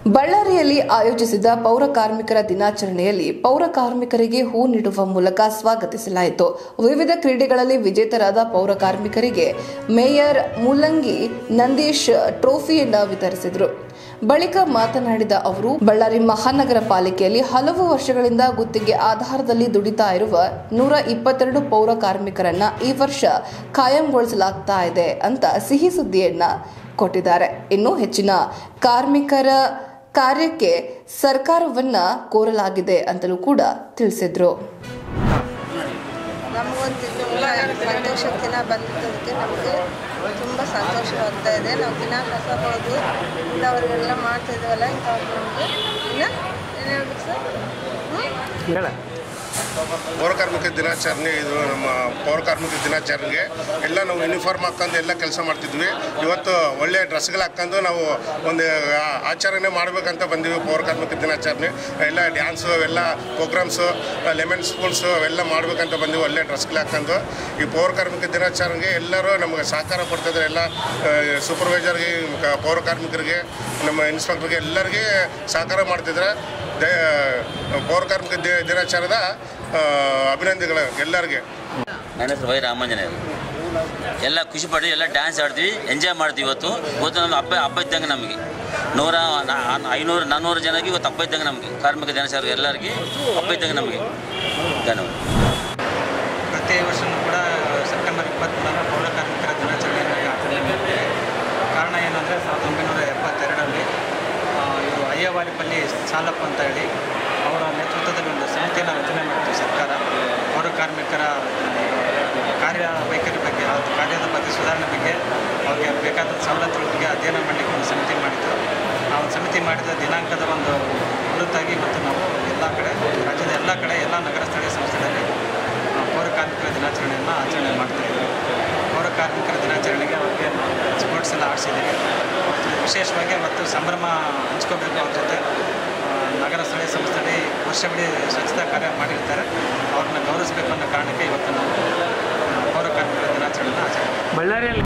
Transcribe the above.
ಬಳ್ಳಾರಿಯಲ್ಲಿ ಆಯೋಜಿಸಿದ ಪೌರ ಕಾರ್ಮಿಕರ ದಿನಾಚರಣೆಯಲ್ಲಿ ಪೌರ ಕಾರ್ಮಿಕರಿಗೆ ಹೂ ನೀಡುವ ಮೂಲಕ ಸ್ವಾಗತಿಸಲಾಯಿತು ವಿವಿಧ ಕ್ರೀಡೆಗಳಲ್ಲಿ ವಿಜೇತರಾದ ಪೌರ ಕಾರ್ಮಿಕರಿಗೆ ಮೇಯರ್ ಮುಲ್ಲಂಗಿ ನಂದೀಶ್ ಟ್ರೋಫಿಯನ್ನು ವಿತರಿಸಿದರು ಬಳಿಕ ಮಾತನಾಡಿದ ಅವರು ಬಳ್ಳಾರಿ ಮಹಾನಗರ ಪಾಲಿಕೆಯಲ್ಲಿ ಹಲವು ವರ್ಷಗಳಿಂದ ಗುತ್ತಿಗೆ ಆಧಾರದಲ್ಲಿ ದುಡಿತಾ ಇರುವ ನೂರ ಇಪ್ಪತ್ತೆರಡು ಪೌರ ಕಾರ್ಮಿಕರನ್ನ ಈ ವರ್ಷ ಖಾಯಂಗೊಳಿಸಲಾಗ್ತಾ ಇದೆ ಅಂತ ಸಿಹಿ ಸುದ್ದಿಯನ್ನ ಕೊಟ್ಟಿದ್ದಾರೆ ಇನ್ನು ಹೆಚ್ಚಿನ ಕಾರ್ಮಿಕರ ಕಾರ್ಯಕ್ಕೆ ಸರ್ಕಾರವನ್ನ ಕೋರಲಾಗಿದೆ ಅಂತಲೂ ಕೂಡ ತಿಳಿಸಿದ್ರು ನಮಗೊಂದು ಸಂತೋಷದ ದಿನ ಬಂದಿದ್ದದಕ್ಕೆ ನಮಗೆ ತುಂಬ ಸಂತೋಷವಾಗ್ತಾ ಇದೆ ನಾವು ದಿನ ಕಸ ಬಳಿದು ಇಂಥವ್ರಿಗೆಲ್ಲ ಮಾಡ್ತಾ ಇದ್ದೀವಲ್ಲ ಇಂಥವ್ರು ನಮಗೆ ಇನ್ನು ಏನು ಹೇಳ್ಬೇಕು ಸರ್ ಹ್ಞೂ ಪೌರ ಕಾರ್ಮಿಕ ದಿನಾಚರಣೆ ಇದು ನಮ್ಮ ಪೌರ ಕಾರ್ಮಿಕ ದಿನಾಚರಣೆಗೆ ಎಲ್ಲ ನಾವು ಯೂನಿಫಾರ್ಮ್ ಹಾಕೊಂಡು ಎಲ್ಲ ಕೆಲಸ ಮಾಡ್ತಿದ್ವಿ ಇವತ್ತು ಒಳ್ಳೆ ಡ್ರೆಸ್ಗಳು ಹಾಕೊಂಡು ನಾವು ಒಂದು ಆ- ಆಚರಣೆ ಮಾಡಬೇಕಂತ ಬಂದಿವಿ ಪೌರ ಕಾರ್ಮಿಕ ದಿನಾಚರಣೆ ಎಲ್ಲ ಡ್ಯಾನ್ಸು ಅವೆಲ್ಲ ಪ್ರೋಗ್ರಾಮ್ಸು ಲೆಮನ್ ಸ್ಪೂನ್ಸು ಅವೆಲ್ಲ ಮಾಡಬೇಕಂತ ಬಂದಿವಿ ಒಳ್ಳೆ ಡ್ರೆಸ್ಗಳು ಹಾಕೊಂಡು ಈ ಪೌರ ಕಾರ್ಮಿಕ ದಿನಾಚರಣೆಗೆ ಎಲ್ಲರೂ ನಮಗೆ ಸಹಕಾರ ಕೊಡ್ತಿದ್ದಾರೆ ಎಲ್ಲ ಸೂಪರ್ವೈಸರ್ಗೆ ಕ- ಪೌರ ಕಾರ್ಮಿಕರಿಗೆ ನಮ್ಮ ಇನ್ಸ್ಪೆಕ್ಟರ್ಗೆ ಎಲ್ಲರಿಗೆ ಸಹಕಾರ ಮಾಡ್ತಿದ್ದಾರೆ ದೇ ಪೌರ ಕಾರ್ಮಿಕ ದಿ- ದಿನಾಚರಣೆದ ಆ, ಅಭಿನಂದನೆಗಳು ಎಲ್ಲರಿಗೆ ನನ್ನ ಹೆಸರು ವೈ ರಾಮಾಂಜನೇಯರು ಎಲ್ಲ ಖುಷಿ ಪಟ್ಟು ಎಲ್ಲ ಡ್ಯಾನ್ಸ್ ಆಡ್ತೀವಿ ಎಂಜಾಯ್ ಮಾಡ್ತೀವಿ ಇವತ್ತು ಇವತ್ತು ನಮ್ಮ ಹಬ್ಬ ಹಬ್ಬ ಇದ್ದಂಗೆ ನಮಗೆ ನೂರ ನಾ- ಐನೂರು ನಾನ್ನೂರು ಜನಕ್ಕೆ ಇವತ್ತು ಹಬ್ಬ ಇದ್ದಂಗೆ ನಮಗೆ ಕಾರ್ಮಿಕ ದಿನಾಚರಣೆ ಎಲ್ಲರಿಗೆ ಹಬ್ಬ ಇದ್ದಂಗೆ ನಮಗೆ ಧನ್ಯವಾದ ಪ್ರತಿ ವರ್ಷವೂ ಕೂಡ ಸೆಪ್ಟೆಂಬರ್ ಇಪ್ಪತ್ತ್ಮೂರರ ಪೌರ ಕಾರ್ಮಿಕರ ದಿನಾಚರಣೆಯನ್ನು ಆಚರಣೆ ಮಾಡ್ತೇವೆ ಕಾರಣ ಏನಂದರೆ ಸಾವಿರದ ಒಂಬೈನೂರ ಎಪ್ಪತ್ತೆರಡರಲ್ಲಿ ಆ, ಇವರು ಅಯ್ಯವಾರಿಪಲ್ಲಿ ಸಾಲಪ್ಪ ಅಂತ ಹೇಳಿ ಅವರ ನೇತೃತ್ವದಲ್ಲಿ ಒಂದು ಸಮಿತಿಯನ್ನು ರಚನೆ ಮಾಡಿತು ಸರ್ಕಾರ ಪೌರ ಕಾರ್ಮಿಕರ ಕಾರ್ಯ ವೈಖರಿ ಬಗ್ಗೆ ಅವ್ರ ಕಾರ್ಯದ ಬಗ್ಗೆ ಸುಧಾರಣೆ ಬಗ್ಗೆ ಅವ್ರಿಗೆ ಬೇಕಾದ ಸವಲತ್ತುಗಳ ಬಗ್ಗೆ ಅಧ್ಯಯನ ಮಾಡಲಿಕ್ಕೆ ಒಂದು ಸಮಿತಿ ಮಾಡಿತ್ತು ಆ ಒಂದು ಸಮಿತಿ ಮಾಡಿದ ದಿನಾಂಕದ ಒಂದು ಹೊರತಾಗಿ ಇವತ್ತು ನಾವು ಎಲ್ಲ ಕಡೆ ರಾಜ್ಯದ ಎಲ್ಲ ಕಡೆ ಎಲ್ಲ ನಗರ ಸ್ಥಳೀಯ ಸಂಸ್ಥೆಗಳಲ್ಲಿ ಆ, ಪೌರ ಕಾರ್ಮಿಕರ ದಿನಾಚರಣೆಯನ್ನು ಆಚರಣೆ ಮಾಡ್ತಾ ಇದ್ದೀವಿ ಪೌರ ಕಾರ್ಮಿಕರ ದಿನಾಚರಣೆಗೆ ಅವ್ರಿಗೆ ಸ್ಪೋರ್ಟ್ಸ್ ಎಲ್ಲ ಆಡಿಸಿದ್ದೀವಿ ಮತ್ತು ವಿಶೇಷವಾಗಿ ಮತ್ತು ಸಂಭ್ರಮ ಹಂಚ್ಕೋಬೇಕು ಅವ್ರ ಜೊತೆ ಆ, ನಗರ ಸ್ಥಳೀಯ ಸಂಸ್ಥೆಯಲ್ಲಿ ವರ್ಷವಿಡೀ ಸ್ವಚ್ಛತಾ ಕಾರ್ಯ ಮಾಡಿರ್ತಾರೆ ಅವ್ರನ್ನ ಗೌರವಿಸಬೇಕು ಅನ್ನೋ ಕಾರಣಕ್ಕೆ ಇವತ್ತು ನಾವು ಆ, ಪೌರ ಕಾರ್ಮಿಕರ ದಿನಾಚರಣೆಯನ್ನು ಆಚರಣೆ ಮಾಡ್ತೀವಿ. ಬಳ್ಳಾರಿಯಲ್ಲಿ